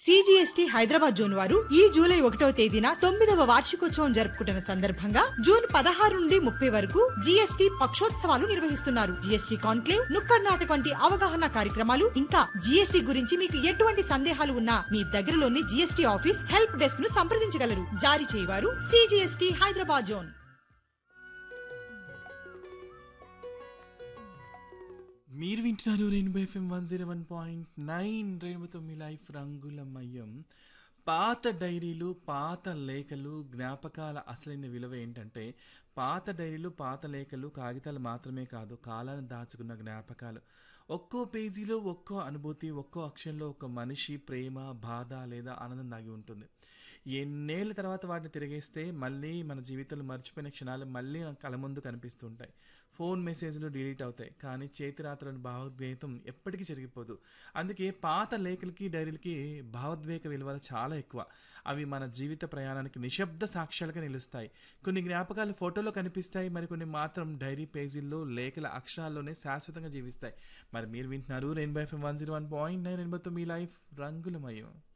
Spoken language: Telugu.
సిజిఎస్టి హైదరాబాద్ జోన్ వారు ఈ జూలై ఒకటవ తేదీన తొమ్మిదవ వార్షికోత్సవం జరుపుకుంటున్న సందర్భంగా జూన్ పదహారు నుండి ముప్పై వరకు జీఎస్టీ పక్షోత్సవాలు నిర్వహిస్తున్నారు జీఎస్టీ కాన్క్లేవ్ నుక్కడ్ నాటక్ వంటి అవగాహన కార్యక్రమాలు ఇంకా జీఎస్టీ గురించి మీకు ఎటువంటి సందేహాలు ఉన్నా మీ దగ్గరలోని జీఎస్టీ ఆఫీస్ హెల్ప్ డెస్క్ ను సంప్రదించగలరు జారీ చేయవారు సిజిఎస్టి హైదరాబాద్ జోన్ మీరు వింటున్నారు Rainbow FM one zero one point nine రెయిన్బోతో మీ లైఫ్ రంగులమయం పాత డైరీలు పాత లేఖలు జ్ఞాపకాల అసలైన విలువ ఏంటంటే పాత డైరీలు పాత లేఖలు కాగితాలు మాత్రమే కాదు కాలాన్ని దాచుకున్న జ్ఞాపకాలు ఒక్కో పేజీలో ఒక్కో అనుభూతి ఒక్కో అక్షరంలో ఒక మనిషి ప్రేమ బాధ లేదా ఆనందం దాగి ఉంటుంది ఎన్నేళ్ళ తర్వాత వాటిని తిరిగేస్తే మళ్ళీ మన జీవితంలో మర్చిపోయిన క్షణాలు మళ్ళీ మన కళ్ళ ముందు కనిపిస్తుంటాయి ఫోన్ మెసేజ్లు డిలీట్ అవుతాయి కానీ చేతిరాతలోని భావోద్వేగం ఎప్పటికీ జరిగిపోదు అందుకే పాత లేఖలకి డైరీలకి భావోద్వేగ విలువలు చాలా ఎక్కువ అవి మన జీవిత ప్రయాణానికి నిశ్శబ్ద సాక్ష్యాలుగా నిలుస్తాయి కొన్ని జ్ఞాపకాలు ఫోటోలో కనిపిస్తాయి మరికొన్ని మాత్రం డైరీ పేజీల్లో లేఖల అక్షరాల్లోనే శాశ్వతంగా జీవిస్తాయి మరి మీరు వింటున్నారు Rainbow FM one zero one point nine రెయిన్బోతో మీ లైఫ్ రంగులమయం